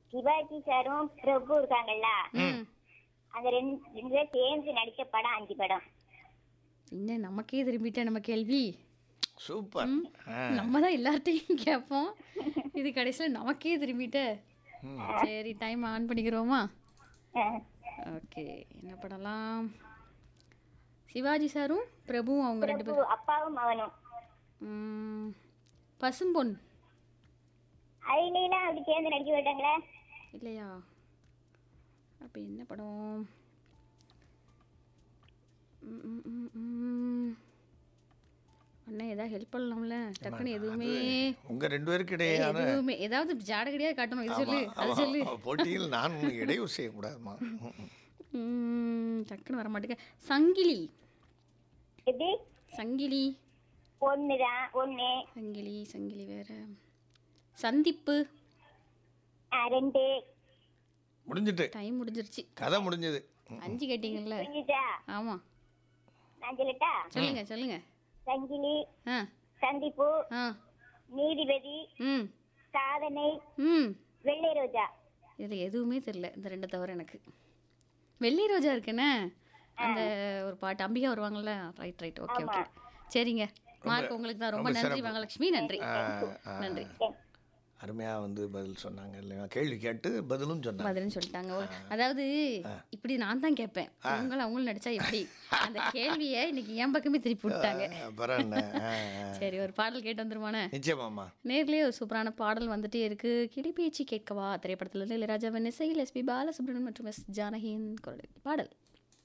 சிவாஜி சாரும் பிரபு இருக்காங்கல்ல ம் அந்த ரெண்டு ரெண்டு பேரும் சேர்ந்து நடிச்ச படம் அஞ்சு படம் என்ன நமக்கே திரும்பிட்ட நம்ம கேள்வி சூப்பர் ஆ. நம்ம தான் எல்லார்ட்டையும் கேட்போம் இது கடைசியில் நமக்கே திரும்பிட்ட ம். சரி டைம் ஆன் பண்ணிக்கிறோமா அஹ், ஓகே என்ன படலாம் சிவாஜி சாரும் பிரபுவும் அவங்க ரெண்டு பிரபு அப்பாவும் அவனும் பேரும் பசும்பொன் அதுலாம் அப்படி சேர்ந்து நடிக்க விட்டாங்களே இல்லையா அப்போ என்ன படம் ம், ம், ம், ம். அண்ணா ஏதாவது ஹெல்ப் பண்ணலாம்ல டக்குன்னு எதுவுமே உங்க ரெண்டு பேருக்கு இடையேயான எதுவுமே ஏதாவது ஜாடகடியாக காட்டணும் இது சொல்லு அது ஆமா, சொல்லு ஆமா, போட்டியில் நான் உனக்கு இடையூறு செய்யக்கூடாதுமா ம், ம். ம், டக்குன்னு வர மாட்டேங்க சங்கிலி எப்படி சங்கிலி ஒண்ணுதான் ஒண்ணு சங்கிலி சங்கிலி வேற சந்திப்பு அஹ், ரெண்டு முடிஞ்சிட்டு டைம் முடிஞ்சிருச்சு கதை முடிஞ்சது ம். அஞ்சு கேட்டீங்கல்ல புரிஞ்சுச்சா ஆமாம் நான் சொல்லட்டா சொல்லுங்க சொல்லுங்க சங்கிலி ஆ சந்திப்பு ஆ நீதிபதி ம் சாதனை ம் வெள்ளை ரோஜா இதில் எதுவுமே தெரில இந்த ரெண்டை தவிர எனக்கு வெள்ளி ரோஜா இருக்குண்ணே அந்த ஒரு பாட்டு அம்பிகா வருவாங்கல்ல ரைட் ரைட் ஓகே ஓகே சரிங்க மார்க் உங்களுக்கு தான் ரொம்ப ரொம்ப நன்றி சிறப்பு. மகாலட்சுமி நன்றி ஆ, ஆ. நன்றி அருமையா வந்து பதில் சொன்னாங்க இல்லையா கேள்வி கேட்டு பதிலும் சொன்னாங்க பதில்னு சொல்லிட்டாங்க ஒரு- அதாவது இப்படி நான் தான் கேட்பேன் அவங்களும் அவங்களும் நடிச்சா எப்படி அந்த கேள்வியை இன்னைக்கு என் பக்கமே திருப்பி விட்டாங்க அப்புறம் என்ன ஆ, ஆ. சரி ஒரு பாடல் கேட்டு வந்துருமானே நிச்சயமாம்மா நேர்லயே ஒரு சூப்பரான பாடல் வந்துட்டே இருக்கு கிளிப்பேச்சி கேட்கவா திரைப்படத்திலிருந்து இளையராஜாவின் இசையில் எஸ்பி பாலசுப்ரமணியன் மற்றும் எஸ் ஜானகியின் குரல் பாடல்